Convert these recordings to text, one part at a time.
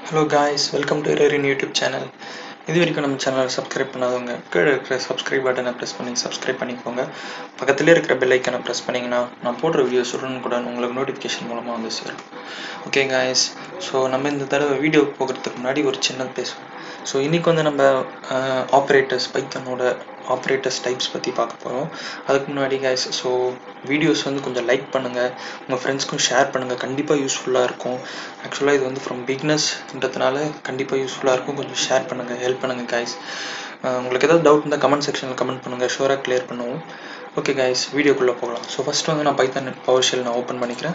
Hello guys welcome to இரரின் YouTube channel இது வரைக்கும் நம்ம சேனலை சப்ஸ்கிரைப் பண்ணாதவங்க கீழே இருக்கிற சப்ஸ்கிரைப் பட்டனை ப்ரெஸ் பண்ணி சப்ஸ்கிரைப் பண்ணிக்கோங்க பக்கத்துலேயே இருக்கிற பெல் ஐக்கனை ப்ரெஸ் பண்ணிங்கன்னா நான் போடுற வீடியோஸ் உடனுக்குடன் உங்களுக்கு நோட்டிஃபிகேஷன் மூலமாக வந்து சேரும் ஓகே காய்ஸ் ஸோ நம்ம இந்த தடவை வீடியோ போகிறதுக்கு முன்னாடி ஒரு சின்னது பேசுவோம் ஸோ இன்றைக்கி வந்து நம்ம ஆப்ரேட்டர்ஸ் பைத்தனோட ஆப்ரேட்டர்ஸ் டைப்ஸ் பற்றி பார்க்க போகிறோம் அதுக்கு முன்னாடி கைஸ் ஸோ வீடியோஸ் வந்து கொஞ்சம் லைக் பண்ணுங்கள் உங்கள் ஃப்ரெண்ட்ஸ்க்கும் ஷேர் பண்ணுங்கள் கண்டிப்பாக யூஸ்ஃபுல்லாக இருக்கும் ஆக்சுவலாக இது வந்து ஃப்ரம் பிக்னஸ்ன்றதுனால கண்டிப்பாக யூஸ்ஃபுல்லாக இருக்கும் கொஞ்சம் ஷேர் பண்ணுங்கள் ஹெல்ப் பண்ணுங்கள் கைஸ் உங்களுக்கு ஏதாவது டவுட் இருந்தால் கமெண்ட் செக்ஷனில் கமெண்ட் பண்ணுங்கள் ஷூராக கிளியர் பண்ணுவோம் ஓகே கைஸ் வீடியோக்குள்ளே போகலாம் ஸோ ஃபஸ்ட்டு வந்து நான் பைத்தன் பவர் ஷெல் நான் ஓப்பன் பண்ணிக்கிறேன்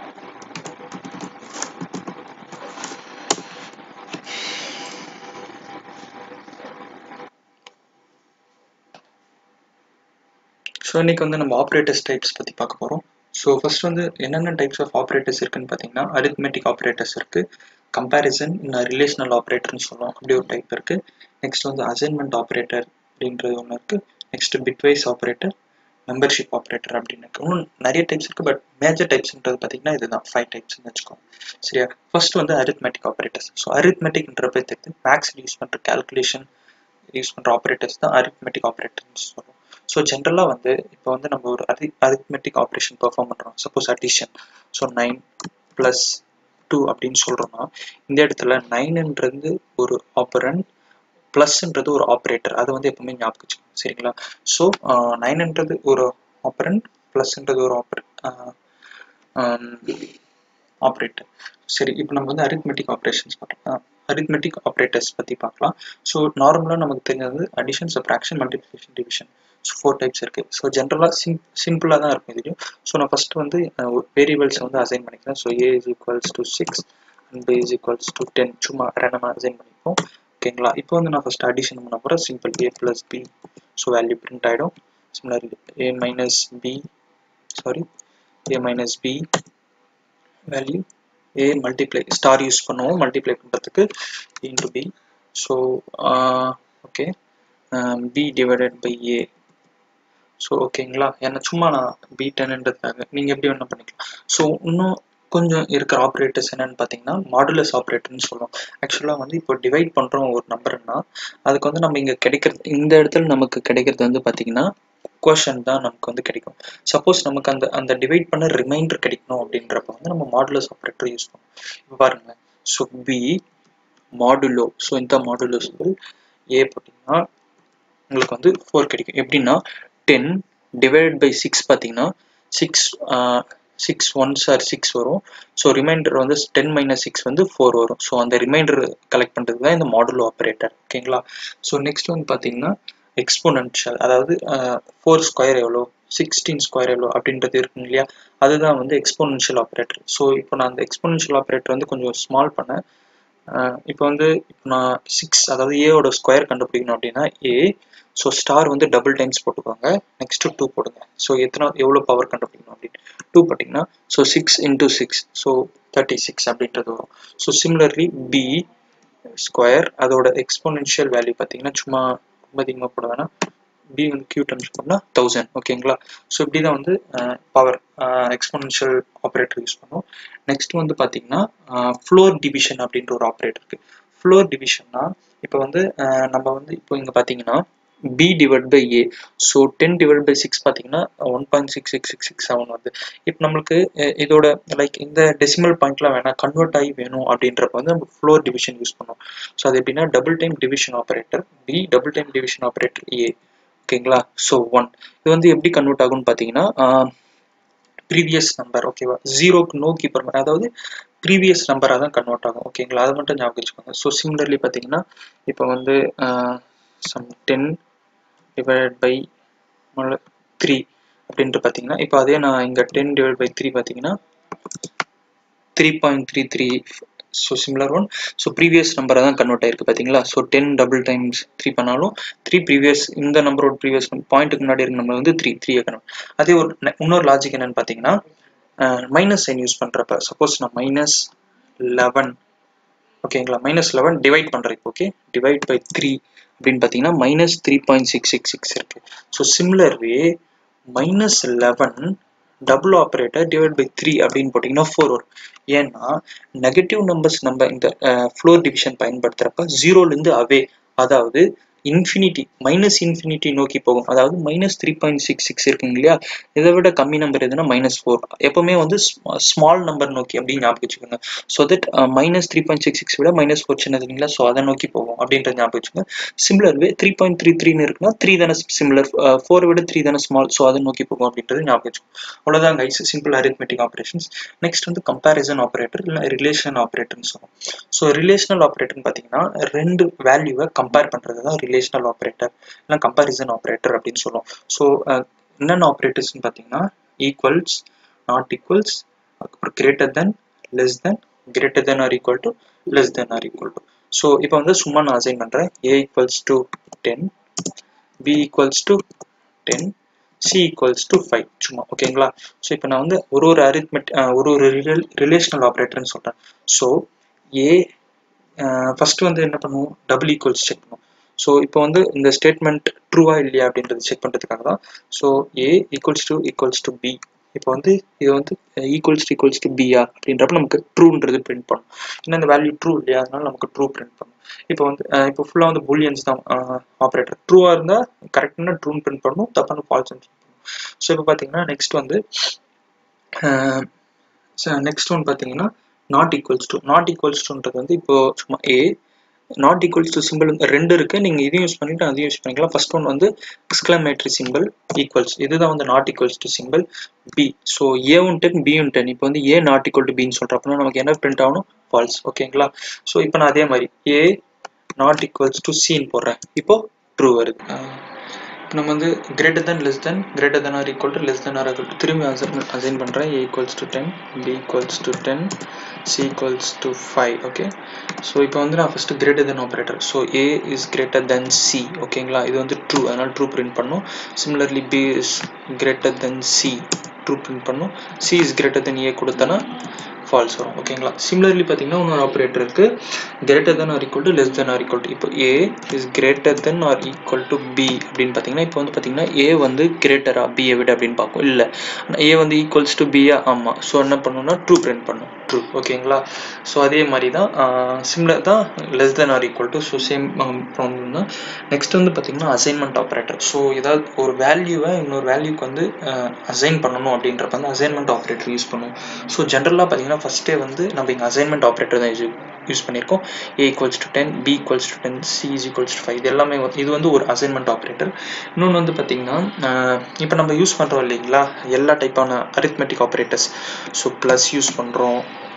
ஸோ இன்றைக்கி வந்து நம்ம ஆப்ரேட்டர்ஸ் டைப்ஸ் பற்றி பார்க்க போகிறோம் ஸோ ஃபர்ஸ்ட் வந்து என்னென்ன டைப்ஸ் ஆஃப் ஆப்ரேட்டர்ஸ் இருக்குன்னு பார்த்தீங்கன்னா அரித்மெட்டிக் ஆப்ரேட்டர்ஸ் இருக்குது கம்பேரிசன் ரிலேஷனல் ஆப்ரேட்டர்னு சொல்லுவோம் அப்படி ஒரு டைப் இருக்குது நெக்ஸ்ட் வந்து அசைன்மெண்ட் ஆப்ரேட்டர் அப்படின்றது ஒன்று இருக்குது next bitwise operator membership operator அப்படின்னு இருக்கு இன்னும் நிறைய டைப்ஸ் இருக்குது பட் மேஜர் டைப்ஸ்ன்றது பார்த்தீங்கன்னா இதுதான் ஃபைவ் டைப்ஸ்னு வச்சுக்கோங்க சரியா ஃபர்ஸ்ட் வந்து அரித்மெட்டிக் ஆப்ரேட்டர்ஸ் ஸோ அரித்மெட்டிக்ன்றப்ப தெரியுது மேக்ஸில் யூஸ் பண்ணுற கேல்குலேஷன் யூஸ் பண்ணுற ஆப்ரேட்டர்ஸ் தான் அரித்மெட்டிக் ஆப்ரேட்டர்ஸ் சொல்லுவோம் ஸோ ஜென்ரலாக வந்து இப்போ வந்து நம்ம ஒரு அரி அரித்மெட்டிக் ஆப்ரேஷன் பெர்ஃபார்ம் பண்ணுறோம் suppose addition so nine plus two அப்படின்னு சொல்கிறோம்னா இந்த இடத்துல நைனுன்றது ஒரு ஆப்பரண்ட் ப்ளஸ்ன்றது ஒரு ஆப்ரேட்டர் அதை வந்து எப்பவுமே ஞாபகம் வச்சுக்கணும் சரிங்களா ஸோ நைன்ன்றது ஒரு ஆப்பரண்ட் ப்ளஸ்ன்றது ஒரு ஆப்பரேட் ஆப்ரேட்டர் சரி இப்போ நம்ம வந்து அரித்மெட்டிக் ஆப்ரேஷன்ஸ் பார்க்கலாம் அரித்மெட்டிக் ஆப்ரேட்டர்ஸ் பற்றி பார்க்கலாம் ஸோ நார்மலாக நமக்கு தெரிஞ்சது addition subtraction multiplication division so four types இருக்குது ஸோ ஜென்ரலாக சிம் சிம்பிளாக தான் இருக்கும் இதுலையும் ஸோ நான் ஃபஸ்ட்டு வந்து வேரியபிள்ஸை வந்து அசைன் பண்ணிக்கிறேன் so A is equals to six and B is equals to ten சும்மா ரேண்டமாக அசைன் பண்ணிப்போம் ஓகேங்களா இப்போ வந்து நான் ஃபஸ்ட் அடிஷன் பண்ண போகிறேன் simple A plus B so value print ஆகிடும் similar A minus B sorry A minus B value A multiply star use பண்ணுவோம் மல்டிப்ளை பண்ணுறதுக்கு into B so okay B divided by A so ஓகேங்களா ஏன்னா சும்மா நான் B டென்ன்றதுக்காக நீங்கள் எப்படி வேணால் பண்ணிக்கலாம் ஸோ இன்னும் கொஞ்சம் இருக்கிற ஆப்ரேட்டர்ஸ் என்னன்னு பார்த்தீங்கன்னா மாடுலஸ் ஆப்ரேட்டர்னு சொல்லுவோம் ஆக்சுவலாக வந்து இப்போ டிவைட் பண்ணுறோம் ஒரு நம்பர்னா அதுக்கு வந்து நம்ம இங்கே கிடைக்கிறது இந்த இடத்துல நமக்கு கிடைக்கிறது வந்து பார்த்தீங்கன்னா கொஷன் தான் நமக்கு வந்து கிடைக்கும் சப்போஸ் நமக்கு அந்த அந்த டிவைட் பண்ண ரிமைண்டர் கிடைக்கணும் அப்படின்றப்ப வந்து நம்ம மாடுலஸ் ஆப்ரேட்டர் யூஸ் பண்ணுவோம் இப்போ பாருங்க ஸோ பி மாடுலோ ஸோ இந்த மாடுலோ சொல் ஏ போட்டிங்கன்னா உங்களுக்கு வந்து ஃபோர் கிடைக்கும் எப்படின்னா டென் டிவைட் பை சிக்ஸ் பார்த்தீங்கன்னா six six ones are six வரும் ஸோ ரிமைண்டர் வந்து டென் மைனஸ் சிக்ஸ் வந்து ஃபோர் வரும் ஸோ அந்த ரிமைண்டர் கலெக்ட் பண்ணுறது தான் இந்த மாடுலோ ஆப்ரேட்டர் ஓகேங்களா ஸோ நெக்ஸ்ட் வந்து பார்த்தீங்கன்னா எக்ஸ்போனன்ஷியல் அதாவது ஃபோர் ஸ்கொயர் எவ்வளோ சிக்ஸ்டீன் ஸ்கொயர் எவ்வளோ அப்படின்றது இருக்குங்க இல்லையா அதுதான் வந்து எக்ஸ்போனன்ஷியல் ஆப்ரேட்டர் ஸோ இப்போ நான் அந்த எக்ஸ்போனன்ஷியல் ஆப்ரேட்டர் வந்து கொஞ்சம் ஸ்மால் பண்ணேன் இப்போ வந்து இப்போ நான் சிக்ஸ் அதாவது ஏவோட ஸ்கொயர் கண்டுபிடிக்கணும் அப்படின்னா ஏ ஸோ ஸ்டார் வந்து டபுள் டைம்ஸ் போட்டுக்கோங்க நெக்ஸ்ட் டூ போடுங்க ஸோ எத்தனை எவ்வளோ பவர் கண்டுபிடிக்கணும் அப்படின்னு டூ போட்டிங்கன்னா so six into six so thirty six அப்படின்றது வரும் ஸோ சிமிலர்லி பி ஸ்கொயர் அதோட எக்ஸ்போனென்ஷியல் வேல்யூ பார்த்தீங்கன்னா சும்மா ரொம்ப அதிகமாக போட வேணாம் பி வந்து கியூ டைம்ஸ் பண்ணால் தௌசண்ட் ஓகேங்களா ஸோ இப்படி தான் வந்து பவர் எக்ஸ்போனென்ஷியல் ஆப்ரேட்டர் யூஸ் பண்ணுவோம் நெக்ஸ்ட் வந்து பார்த்தீங்கன்னா ஃப்ளோர் டிவிஷன் அப்படின்ற ஒரு ஆப்ரேட்டர் இருக்குது ஃப்ளோர் டிவிஷன்னா இப்போ வந்து நம்ம வந்து இப்போ இங்கே பார்த்தீங்கன்னா B divide by A so ten divide by six பார்த்தீங்கன்னா one point six six six six seven வந்து இப்போ நம்மளுக்கு இதோட லைக் இந்த டெசிமல் பாயிண்ட்லாம் வேணாம் கன்வெர்ட் ஆகி வேணும் அப்படின்றப்ப வந்து நம்ம ஃப்ளோர் டிவிஷன் யூஸ் பண்ணுவோம் ஸோ அது எப்படின்னா double time division operator B double time division operator A ஓகேங்களா ஸோ ஒன் இது வந்து எப்படி கன்வெர்ட் ஆகும்னு பார்த்தீங்கன்னா ப்ரீவியஸ் நம்பர் ஓகேவா ஜீரோக்கு நோக்கி போகிற அதாவது ப்ரீவியஸ் நம்பராக தான் கன்வெர்ட் ஆகும் ஓகேங்களா அதை மட்டும் ஞாபகம் வச்சுக்கோங்க ஸோ சிமிலர்லி பார்த்தீங்கன்னா இப்போ வந்து some ten divide by three அப்படின்ட்டு பார்த்தீங்கன்னா இப்போ அதே நான் இங்கே டென் டிவைட் பை த்ரீ பார்த்தீங்கன்னா three point three three so similar one so previous நம்பராக தான் கன்வெர்ட் ஆயிருக்கு பார்த்தீங்களா so ten double times three பண்ணாலும் த்ரீ ப்ரீவியஸ் இந்த நம்பரோட ப்ரீவியஸ் பாயிண்ட்டுக்கு முன்னாடி இருக்க நம்பர் வந்து த்ரீ த்ரீ கன்வெர்ட் அதே ஒரு இன்னொரு லாஜிக் என்னன்னு பார்த்தீங்கன்னா மைனஸ் சைன் யூஸ் பண்ணுறப்ப சப்போஸ் நான் மைனஸ் லெவன் ஓகேங்களா மைனஸ் லெவன் டிவைட் பண்ணுறேன் இப்போ ஓகே டிவைட் பை த்ரீ அப்படின்னு பார்த்தீங்கன்னா minus three point six six six இருக்கு so similar way minus eleven double operator divide by three அப்படின்னு போட்டிங்கன்னா ஃபோர் வரும் ஏன்னா நெகட்டிவ் நம்பர்ஸ் நம்ம இந்த ஃப்ளோர் டிவிஷன் பயன்படுத்துகிறப்ப ஜீரோலேருந்து அவே அதாவது இன்ஃபினிட்டி மைனஸ் இன்ஃபினிட்டி நோக்கி போகும் அதாவது minus three point six six இருக்குங்க இல்லையா இதை விட கம்மி நம்பர் எதுனா மைனஸ் ஃபோர் எப்பவுமே வந்து ஸ்மால் நம்பர் நோக்கி அப்படின்னு ஞாபகம் வச்சுக்கோங்க so that minus three point six six விட மைனஸ் ஃபோர் சின்னது இல்லைங்களா ஸோ அதை நோக்கி போகும் அப்படின்ற ஞாபகம் வச்சுக்கோங்க similar way three point three த்ரீன்னு இருக்குன்னா த்ரீ தானே சிமிலர் ஃபோரை விட த்ரீ தானே ஸ்மால் ஸோ அதை நோக்கி போகும் அப்படின்றது ஞாபகம் வச்சுக்கோங்க அவ்வளோதான் guys simple arithmetic operations next வந்து கம்பேரிசன் ஆப்ரேட்டர் இல்லை ரிலேஷன் ஆப்ரேட்டர்னு சொல்லுவோம் ஸோ ரிலேஷனல் ஆப்ரேட்டர்னு பார்த்தீங்கன்னா ரெண்டு வேல்யூவை கம்பேர் பண்ணுறது தான் ரிலேஷனல் ஆப்ரேட்டர் இல்லை கம்பேரிசன் ஆப்ரேட்டர் அப்படின்னு சொல்லுவோம் ஸோ என்னென்ன ஆப்ரேட்டர்ஸ்னு பார்த்தீங்கன்னா ஈக்குவல்ஸ் நாட் ஈக்குவல்ஸ் அதுக்கப்புறம் greater than less than greater than or equal to less than or equal to so இப்போ வந்து சும்மா நான் அசைன் பண்ணுறேன் A equals to ten B equals to ten C equals to five சும்மா ஓகேங்களா so இப்போ நான் வந்து ஒரு ஒரு அரித்மெட் ஒரு ஒரு ரிலேஷனல் ஆப்ரேட்டர்னு சொல்கிறேன் ஸோ ஏ ஃபஸ்ட்டு வந்து என்ன பண்ணுவோம் டபுள் ஈக்குவல்ஸ் செக் பண்ணுவோம் ஸோ இப்போ வந்து இந்த ஸ்டேட்மெண்ட் ட்ரூவா இல்லையா அப்படின்றது செக் பண்ணுறதுக்காக தான் so A equals to equals to B இப்போ வந்து இது வந்து equals to equals to B அப்படின்றப்ப நமக்கு ட்ரூன்றது பிரிண்ட் பண்ணும் ஏன்னா இந்த வேல்யூ ட்ரூ இல்லையா அதனால நமக்கு ட்ரூ பிரிண்ட் பண்ணும் இப்போ வந்து இப்போ ஃபுல்லாக வந்து புல்லியன்ஸ் தான் ஆப்ரேட்டர் ட்ரூவாக இருந்தால் கரெக்டான ட்ரூன் பிரிண்ட் பண்ணும் தப்பான ஃபால்ஸ் பிரிண்ட் பண்ணும் ஸோ இப்போ பார்த்தீங்கன்னா நெக்ஸ்ட் வந்து நெக்ஸ்ட் ஒன் பார்த்தீங்கன்னா not equals to not equals டுன்றது வந்து இப்போ சும்மா A not equals to simple ரெண்டு இருக்கு நீங்க இதையும் யூஸ் பண்ணிட்டு அதையும் யூஸ் பண்ணிக்கலாம் ஃபர்ஸ்ட் ஒன் வந்து எக்ஸ்கிளமேட்டரி சிம்பிள் ஈக்குவல்ஸ் இதுதான் வந்து not equals to simple B so ஏவும் டென் பியும் டென் இப்போ வந்து ஏ நாட் ஈக்குவல் டு பின்னு சொல்றப்ப நமக்கு என்ன பிரிண்ட் ஆகணும் ஃபால்ஸ் ஓகேங்களா ஸோ இப்போ நான் அதே மாதிரி ஏ நாட் ஈக்குவல்ஸ் டு சின்னு போடுறேன் இப்போ ட்ரூ வருது இப்போ நம்ம வந்து greater than less than greater than or equal to less than or equal to திரும்பி அசைன் அசைன் பண்ணுறேன் A equals to ten B equals to ten C equals to five okay so இப்போ வந்து நான் first greater than operator so A is greater than C ஓகேங்களா இது வந்து true அதனால் true print பண்ணும் similarly B is greater than C true print பண்ணும் C is greater than A கொடுத்தனா ஃபால்ஸ் வரும் ஓகேங்களா சிமிலர்லி பார்த்தீங்கன்னா இன்னொரு ஆப்ரேட்டர் இருக்கு greater than or equal to less than or equal to இப்போ A is greater than or equal to B அப்படின்னு பார்த்தீங்கன்னா இப்போ வந்து பார்த்தீங்கன்னா ஏ வந்து கிரேட்டரா பியை விட அப்படின்னு பார்க்கும் இல்லை ஏ வந்து ஈக்குவல்ஸ் டு பியா ஆமாம் ஸோ என்ன பண்ணணும்னா ட்ரூ பிரிண்ட் பண்ணும் ட்ரூ ஓகேங்களா ஸோ அதே மாதிரி தான் சிம்லர் தான் less than or equal to so same problem தான் நெக்ஸ்ட் வந்து பார்த்தீங்கன்னா அசைன்மெண்ட் ஆப்ரேட்டர் ஸோ ஏதாவது ஒரு வேல்யூவை இன்னொரு வேல்யூக்கு வந்து அசைன் பண்ணணும் அப்படின்றப்ப வந்து அசைன்மெண்ட் ஆப்ரேட்டர் யூஸ் பண்ணுவோம் ஸோ ஜென்ரலாக பார்த்தீங்கன்னா ஃபஸ்ட்டே வந்து நம்ம இங்கே அசைன்மெண்ட் ஆப்ரேட்டர் தான் யூஸ் யூஸ் பண்ணியிருக்கோம் A equals to ten B equals to ten C is equals to five இது எல்லாமே இது வந்து ஒரு அசைன்மெண்ட் ஆப்ரேட்டர் இன்னொன்று வந்து பார்த்தீங்கன்னா இப்போ நம்ம யூஸ் பண்ணுறோம் இல்லைங்களா எல்லா டைப்பான arithmetic operators so plus use பண்ணுறோம்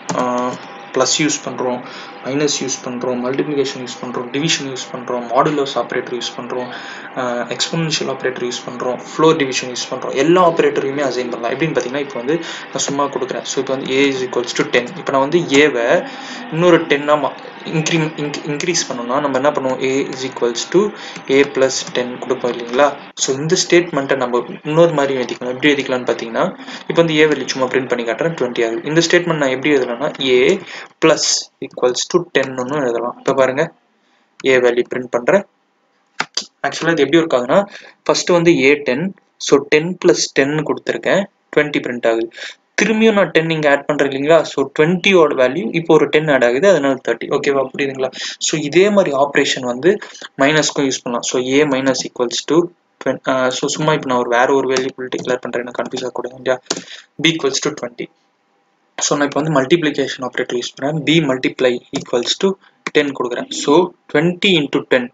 ப்ளஸ் யூஸ் பண்ணுறோம் மைனஸ் யூஸ் பண்ணுறோம் மல்டிப்ளிகேஷன் யூஸ் பண்ணுறோம் டிவிஷன் யூஸ் பண்ணுறோம் மாடுலர்ஸ் ஆப்ரேட்டர் யூஸ் பண்ணுறோம் எக்ஸ்போனன்ஷியல் ஆப்ரேட்டர் யூஸ் பண்ணுறோம் ஃப்ளோர் டிவிஷன் யூஸ் பண்ணுறோம் எல்லா ஆப்ரேட்டரையுமே அசைன் பண்ணலாம் எப்படின்னு பார்த்தீங்கன்னா இப்போ வந்து நான் சும்மா கொடுக்குறேன் ஸோ இப்போ வந்து A is equals to ten இப்போ நான் வந்து ஏவை இன்னொரு டென்னாக இன்க்ரீ இன்க்ரீஸ் பண்ணோம்னா நம்ம என்ன பண்ணுவோம் A is equals to A plus ten கொடுப்போம் இல்லைங்களா ஸோ இந்த ஸ்டேட்மெண்ட்டை நம்ம இன்னொரு மாதிரி எழுதிக்கலாம் எப்படி எழுதிக்கலாம்னு பார்த்தீங்கன்னா இப்போ வந்து ஏ வெளி சும்மா பிரிண்ட் பண்ணி காட்டுறேன் டுவெண்ட்டி ஆகுது இந்த ஸ்டேட்மெண்ட் நான் எப்படி எழுதலாம்னா A plus equals to ten ஒன்று எழுதலாம் இப்போ பாருங்க ஏ வேல்யூ பிரிண்ட் பண்ணுறேன் ஆக்சுவலாக இது எப்படி ஒர்க் ஆகுதுன்னா ஃபர்ஸ்ட் வந்து A ten so ten plus ten கொடுத்துருக்கேன் டுவெண்ட்டி பிரிண்ட் ஆகுது திரும்பியும் நான் டென் இங்கே ஆட் பண்ணுறேன் இல்லைங்களா ஸோ டுவெண்ட்டியோட வேல்யூ இப்போ ஒரு டென் ஆட் ஆகுது அதனால தேர்ட்டி ஓகேவா புரியுதுங்களா ஸோ இதே மாதிரி ஆப்ரேஷன் வந்து மைனஸ்க்கும் யூஸ் பண்ணலாம் so A minus equals to so சும்மா இப்போ நான் ஒரு வேற ஒரு வேல்யூபிள் டிக்ளேர் பண்ணுறேன் எனக்கு கன்ஃபியூஸ் ஆகக்கூடாது இல்லையா B equals to twenty so நான் இப்போ வந்து மல்டிப்ளிகேஷன் ஆப்ரேட்டர் யூஸ் பண்ணுறேன் B multiply equals to ten கொடுக்குறேன் ஸோ டுவெண்ட்டி இன்டூ டென்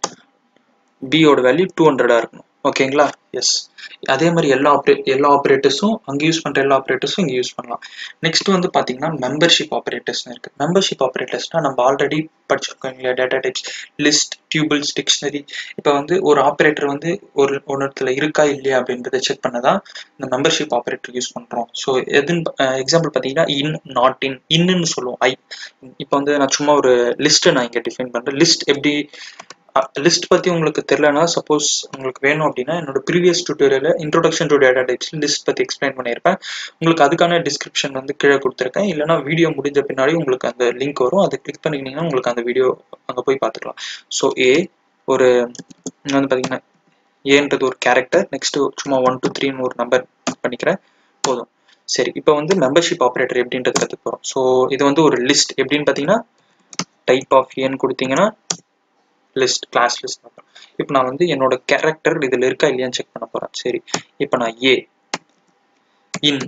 பியோட வேல்யூ டூ ஹண்ட்ரடாக இருக்கணும் ஓகேங்களா எஸ் அதே மாதிரி எல்லா ஆப்ரே எல்லா ஆப்ரேட்டர்ஸும் அங்கே யூஸ் பண்ணுற எல்லா ஆப்ரேட்டர்ஸும் இங்கே யூஸ் பண்ணலாம் நெக்ஸ்ட் வந்து பார்த்தீங்கன்னா மெம்பர்ஷிப் ஆப்ரேட்டர்ஸ்னு இருக்குது மெம்பர்ஷிப் ஆப்ரேட்டர்ஸ்னால் நம்ம ஆல்ரெடி படிச்சிருக்கோம் இல்லையா data types list tuples dictionary இப்போ வந்து ஒரு ஆப்ரேட்டர் வந்து ஒரு ஒரு இடத்துல இருக்கா இல்லையா அப்படின்றத செக் பண்ண தான் இந்த மெம்பர்ஷிப் ஆப்ரேட்டர் யூஸ் பண்ணுறோம் ஸோ எதுன்னு எக்ஸாம்பிள் பார்த்தீங்கன்னா இன் நாட் இன் இன்னுன்னு சொல்லுவோம் ஐ இப்போ வந்து நான் சும்மா ஒரு லிஸ்ட்டை நான் இங்கே டிஃபைன் பண்ணுறேன் லிஸ்ட் எப்படி லிஸ்ட் பற்றி உங்களுக்கு தெரிலனா சப்போஸ் உங்களுக்கு வேணும் அப்படின்னா என்னோட ப்ரீவியஸ் டியூட்டோரியலில் introduction to data types list பற்றி எக்ஸ்பிளைன் பண்ணியிருப்பேன் உங்களுக்கு அதுக்கான டிஸ்கிரிப்ஷன் வந்து கீழே கொடுத்துருக்கேன் இல்லைனா வீடியோ முடிஞ்ச பின்னாடி உங்களுக்கு அந்த லிங்க் வரும் அதை கிளிக் பண்ணிக்கிட்டீங்கன்னா உங்களுக்கு அந்த வீடியோ அங்கே போய் பார்த்துக்கலாம் ஸோ ஏ ஒரு வந்து பார்த்தீங்கன்னா ஏன்றது ஒரு கேரக்டர் நெக்ஸ்ட் சும்மா ஒன் டூ த்ரீன்னு ஒரு நம்பர் பண்ணிக்கிறேன் போதும் சரி இப்போ வந்து மெம்பர்ஷிப் ஆப்ரேட்டர் எப்படின்றது கற்றுக்க போகிறோம் ஸோ இது வந்து ஒரு லிஸ்ட் எப்படின்னு பார்த்தீங்கன்னா டைப் ஆஃப் ஏன்னு கொடுத்தீங்கன்னா லிஸ்ட் கிளாஸ் லிஸ்ட் இப்போ நான் வந்து என்னோட கேரக்டர் இதில் இருக்கா இல்லையான்னு செக் பண்ண போகிறேன் சரி இப்போ நான் ஏ இன்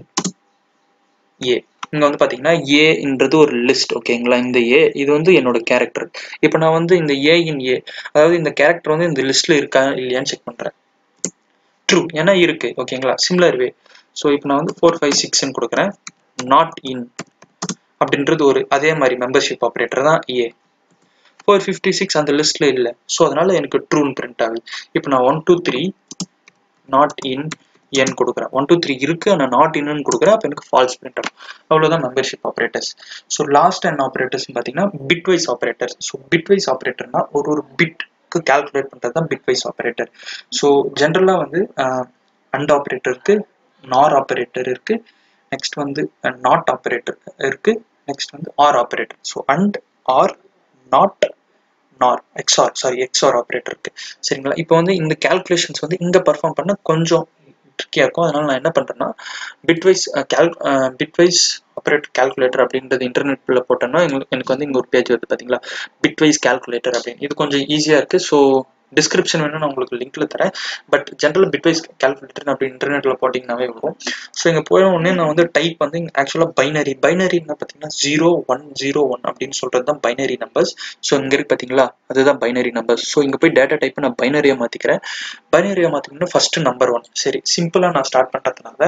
ஏ இங்கே வந்து பார்த்தீங்கன்னா ஏன்றது ஒரு லிஸ்ட் ஓகேங்களா இந்த ஏ இது வந்து என்னோட கேரக்டர் இப்போ நான் வந்து இந்த ஏ இன் ஏ அதாவது இந்த கேரக்டர் வந்து இந்த லிஸ்ட்டில் இருக்கா இல்லையான்னு செக் பண்ணுறேன் ட்ரூ ஏன்னா இருக்கு ஓகேங்களா சிம்லர் வே ஸோ இப்போ நான் வந்து ஃபோர் ஃபைவ் சிக்ஸ்ன்னு கொடுக்குறேன் நாட் இன் அப்படின்றது ஒரு அதே மாதிரி மெம்பர்ஷிப் ஆப்ரேட்டர் தான் ஏ ஃபோர் ஃபிஃப்டி சிக்ஸ் அந்த லிஸ்ட்ல இல்லை ஸோ அதனால எனக்கு ட்ரூன்னு பிரிண்ட் ஆகுது இப்போ நான் one two three not in N கொடுக்குறேன் ஒன் டூ த்ரீ இருக்கு ஆனால் நாட் இன்னு கொடுக்குறேன் அப்போ எனக்கு ஃபால்ஸ் பிரிண்ட் ஆகும் அவ்வளோதான் மெம்பர்ஷிப் ஆப்ரேட்டர்ஸ் ஸோ லாஸ்ட் என்ன ஆப்ரேட்டர்ஸ் பார்த்தீங்கன்னா பிட்வைஸ் ஆப்ரேட்டர்ஸ் ஸோ பிட்வைஸ் ஆப்ரேட்டர்னா ஒரு ஒரு பிட்க்கு கால்குலேட் பண்ணுறது தான் பிட்வைஸ் ஆப்ரேட்டர் ஸோ ஜென்ரலாக வந்து அண்ட் ஆப்ரேட்டர் இருக்கு நார் ஆப்ரேட்டர் இருக்கு நெக்ஸ்ட் வந்து நாட் ஆப்ரேட்டர் இருக்கு நெக்ஸ்ட் வந்து or operator so and or not nor XOR sorry XOR operator இருக்கு சரிங்களா இப்போ வந்து இந்த கால்குலேஷன்ஸ் வந்து இங்கே பர்ஃபார்ம் பண்ண கொஞ்சம் ட்ரிக்கியாக இருக்கும் அதனால நான் என்ன பண்ணுறேன்னா bitwise cal bitwise operator calculator அப்படின்றது இன்டர்நெட்டில் போட்டோம்னா எனக்கு வந்து இங்கே ஒரு பேஜ் வருது பார்த்தீங்களா பிட்வைஸ் கால்குலேட்டர் அப்படின்னு இது கொஞ்சம் ஈஸியாக இருக்குது ஸோ டிஸ்கிரிப்ஷன் வேணும் நான் உங்களுக்கு லிங்க்ல தரேன் பட் ஜென்ரல் பிட்வைஸ் கால்குலேட்டர் அப்படி இன்டர்நெட்டில் போட்டிங்கனாவே வரும் ஸோ இங்கே போய உடனே நான் வந்து டைப் வந்து ஆக்சுவலாக பைனரி பைனரின்னா பார்த்தீங்கன்னா ஜீரோ ஒன் ஜீரோ ஒன் அப்படின்னு சொல்கிறது தான் பைனரி நம்பர்ஸ் ஸோ இங்கே இருக்கு பார்த்தீங்களா அதுதான் பைனரி நம்பர்ஸ் ஸோ இங்கே போய் டேட்டா டைப் நான் பைனரியாக மாற்றிக்கிறேன் பைனரியாக மாற்றிக்கணும்னா ஃபர்ஸ்ட் நம்பர் ஒன் சரி சிம்பிளாக நான் ஸ்டார்ட் பண்ணுறதுனால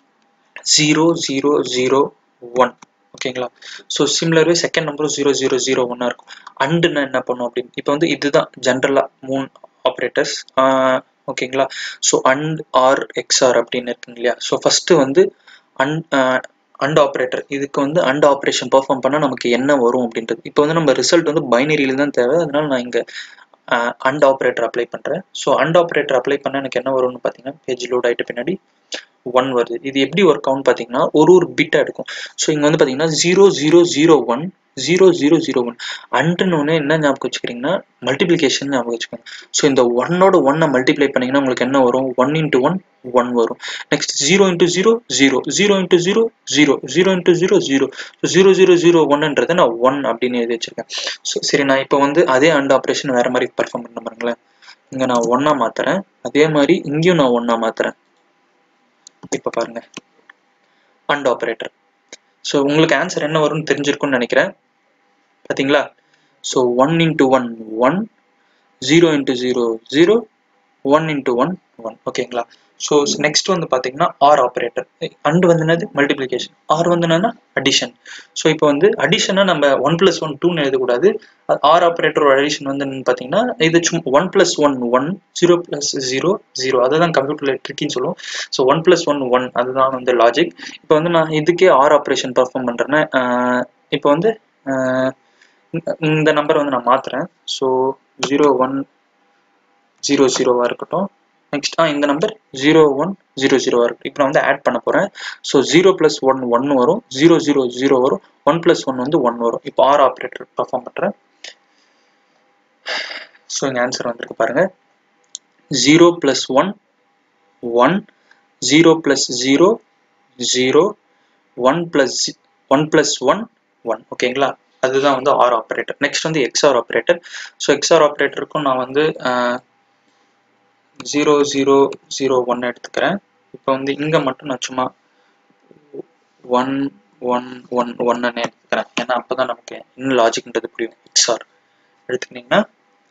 ஜீரோ ஜீரோ ஜீரோ ஒன் ஓகேங்களா ஸோ சிம்லர்வே செகண்ட் நம்பரும் ஜீரோ ஜீரோ ஜீரோ ஒன்னாக இருக்கும் அண்டுன்னா என்ன பண்ணும் அப்படின்னு இப்போ வந்து இதுதான் ஜென்ரலாக மூணு ஆப்ரேட்டர்ஸ் ஓகேங்களா ஸோ அண்ட் ஆர் எக்ஸ்ஆர் அப்படின்னு இருக்குங்க இல்லையா ஸோ ஃபஸ்ட்டு வந்து அன் அண்ட் ஆப்ரேட்டர் இதுக்கு வந்து அண்ட் ஆப்ரேஷன் பர்ஃபார்ம் பண்ணால் நமக்கு என்ன வரும் அப்படின்றது இப்போ வந்து நம்ம ரிசல்ட் வந்து பைனரியில் தான் தேவை அதனால நான் இங்கே அண்ட் ஆப்ரேட்டர் அப்ளை பண்ணுறேன் ஸோ அண்ட் ஆப்ரேட்டர் அப்ளை பண்ணால் எனக்கு என்ன வரும்னு பார்த்தீங்கன்னா பேஜ் லோட் ஆகிட்டு பின்னாடி ஒன் வருது இது எப்படி ஒர்க் ஆகும்னு பார்த்தீங்கன்னா ஒரு ஒரு பிட்டாக எடுக்கும் ஸோ இங்கே வந்து பார்த்தீங்கன்னா zero zero zero one zero zero zero one அண்டுன்னு என்ன ஞாபகம் வச்சுக்கிறீங்கன்னா மல்டிப்ளிகேஷன் ஞாபகம் வச்சுக்கோங்க ஸோ இந்த ஒன்னோட ஒன்னை மல்டிப்ளை பண்ணீங்கன்னா உங்களுக்கு என்ன வரும் ஒன் இன்ட்டு ஒன் ஒன் வரும் next zero into zero zero zero into zero zero zero into zero zero zero zero zero ஒன்னுன்றதை நான் ஒன் அப்படின்னு எழுதி வச்சிருக்கேன் ஸோ சரி நான் இப்போ வந்து அதே அண்ட் ஆப்ரேஷன் வேற மாதிரி பர்ஃபார்ம் பண்ண பாருங்களேன் இங்கே நான் ஒன்னா மாத்துறேன் அதே மாதிரி இங்கேயும் நான் ஒன்னா மாத்துறேன் இப்போ பாருங்க அண்ட் ஆப்ரேட்டர் ஸோ உங்களுக்கு ஆன்சர் என்ன வரும்னு தெரிஞ்சிருக்கும்னு நினைக்கிறேன் பார்த்தீங்களா so one into one one zero into zero zero one into one one ஓகேங்களா ஸோ நெக்ஸ்ட் வந்து பார்த்தீங்கன்னா ஆர் ஆப்ரேட்டர் அண்ட் வந்து என்னது மல்டிப்ளிகேஷன் ஆர் வந்து என்னன்னா அடிஷன் ஸோ இப்போ வந்து அடிஷனா நம்ம ஒன் பிளஸ் ஒன் டூன்னு எழுதக்கூடாது ஆர் ஆப்ரேட்டரோட அடிஷன் வந்து பார்த்தீங்கன்னா இது சும்மா one plus one one zero plus zero zero அதுதான் கம்ப்யூட்டர்ல ட்ரிக்கின்னு சொல்லுவோம் so one plus one one அதுதான் வந்து லாஜிக் இப்போ வந்து நான் இதுக்கே ஆர் ஆப்ரேஷன் பர்ஃபார்ம் பண்ணுறேன்னா இப்போ வந்து இந்த நம்பர் வந்து நான் மாத்துறேன் ஸோ ஜீரோ ஒன் ஜீரோ ஜீரோவாக இருக்கட்டும் நெக்ஸ்ட் ஆ இந்த நம்பர் ஜீரோ ஒன் ஜீரோ ஜீரோவாக இருக்கும் இப்போ நான் வந்து ஆட் பண்ண போகிறேன் so zero plus one one வரும் ஜீரோ ஜீரோ ஜீரோ வரும் ஒன் ப்ளஸ் ஒன் வந்து ஒன் வரும் இப்போ ஆர் ஆப்ரேட்டர் பர்ஃபார்ம் பண்ணுறேன் ஸோ இங்கே ஆன்சர் வந்திருக்கு பாருங்க zero plus one one zero plus zero zero one plus one plus one one ஓகேங்களா அதுதான் வந்து ஆர் ஆப்ரேட்டர் நெக்ஸ்ட் வந்து எக்ஸ்ஆர் ஆப்ரேட்டர் ஸோ எக்ஸ்ஆர் ஆப்ரேட்டருக்கும் நான் வந்து ஜீரோ ஜீரோ ஜீரோ ஒன் எடுத்துக்கிறேன் இப்போ வந்து இங்கே மட்டும் நான் சும்மா ஒன் ஒன் ஒன் ஒன்னு எடுத்துக்கிறேன் ஏன்னா அப்போ தான் நமக்கு என்ன லாஜிக்ன்றது புரியும் எக்ஸ்ஆர் எடுத்துக்கிட்டிங்கன்னா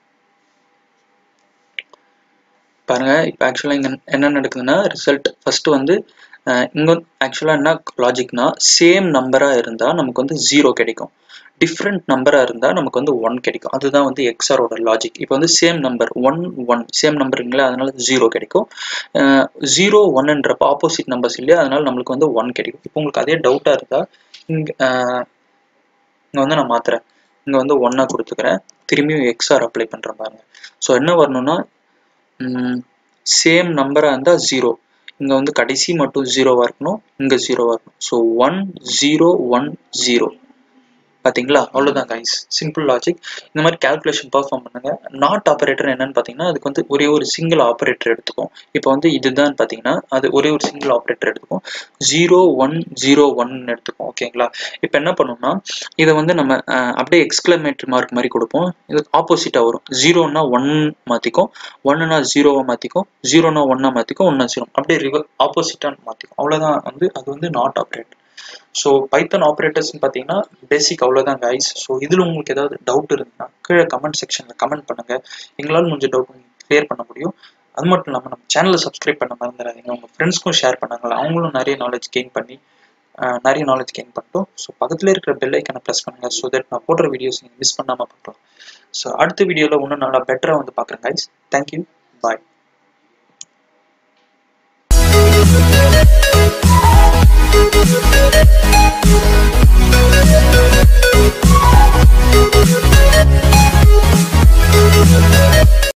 பாருங்க இப்போ ஆக்சுவலாக இங்கே என்ன நடக்குதுன்னா ரிசல்ட் ஃபர்ஸ்ட் வந்து இங்கே ஆக்சுவலாக என்ன லாஜிக்னா சேம் நம்பராக இருந்தால் நமக்கு வந்து ஜீரோ கிடைக்கும் டிஃப்ரெண்ட் நம்பராக இருந்தால் நமக்கு வந்து ஒன் கிடைக்கும் அதுதான் வந்து எக்ஸாரோட லாஜிக் இப்போ வந்து same number one one same நம்பருங்களா அதனால ஜீரோ கிடைக்கும் ஜீரோ ஒன்னுன்றப்ப ஆப்போசிட் நம்பர்ஸ் இல்லையா அதனால நம்மளுக்கு வந்து ஒன் கிடைக்கும் இப்போ உங்களுக்கு அதே டவுட்டாக இருந்தால் இங்கே இங்கே வந்து நான் மாத்துறேன் இங்கே வந்து ஒன்னாக கொடுத்துக்கிறேன் திரும்பியும் எக்ஸ்ஆர் அப்ளை பண்ணுறேன் பாருங்க ஸோ என்ன வரணும்னா சேம் நம்பராக இருந்தால் ஜீரோ இங்கே வந்து கடைசி மட்டும் ஜீரோவாக இருக்கணும் இங்கே ஜீரோவாக இருக்கணும் so one zero one zero பார்த்தீங்களா அவ்வளோதான் கைஸ் சிம்பிள் லாஜிக் இந்த மாதிரி கேல்குலேஷன் பர்ஃபார்ம் பண்ணுங்க நாட் ஆப்ரேட்டர் என்னன்னு பார்த்தீங்கன்னா அதுக்கு வந்து ஒரே ஒரு சிங்கிள் ஆப்ரேட்டர் எடுத்துக்கும் இப்போ வந்து இதுதான் பார்த்தீங்கன்னா அது ஒரே ஒரு சிங்கிள் ஆப்ரேட்டர் எடுத்துக்கும் ஜீரோ ஒன் ஜீரோ ஒன் எடுத்துக்கும் ஓகேங்களா இப்போ என்ன பண்ணோம்னா இதை வந்து நம்ம அஹ், அப்படியே எக்ஸ்கிளமேட்டரி மார்க் மாதிரி கொடுப்போம் இது ஆப்போசிட்டாக வரும் ஜீரோனா ஒன் மாற்றிக்கும் ஒன்னுனா ஜீரோவை மாற்றிக்கும் ஜீரோனா ஒன்னா மாற்றிக்கும் ஒன்னா ஜீரோ அப்படியே ரிவர் ஆப்போசிட்டாக மாற்றிக்கும் அவ்வளோதான் வந்து அது வந்து நாட் ஆப்ரேட்டர் ஸோ பைத்தன் ஆப்ரேட்டர்ஸ்னு பார்த்தீங்கன்னா பேசிக் அவ்வளோதான் கைஸ் ஸோ இதில் உங்களுக்கு ஏதாவது டவுட் இருந்ததுன்னா கீழே கமெண்ட் செக்ஷனில் கமெண்ட் பண்ணுங்கள் எங்களால் முடிஞ்ச டவுட் கிளியர் பண்ண முடியும் அது மட்டும் இல்லாமல் நம்ம சேனலை சப்ஸ்கிரைப் பண்ண மறந்துடாதீங்க உங்கள் ஃப்ரெண்ட்ஸ்க்கும் ஷேர் பண்ணாங்களா அவங்களும் நிறைய நாலேஜ் கெயின் பண்ணி ஆஹ், நிறைய நாலேஜ் கெயின் பண்ணிட்டோம் ஸோ பக்கத்தில் இருக்கிற பெல் ஐக்கனை ப்ரெஸ் பண்ணுங்கள் ஸோ தட் நான் போடுற வீடியோஸ் நீங்கள் மிஸ் பண்ணாமல் பார்க்கலாம் ஸோ அடுத்த வீடியோவில் இன்னும் நல்லா பெட்டராக வந்து பார்க்குறேன் guys thank you bye Thank you.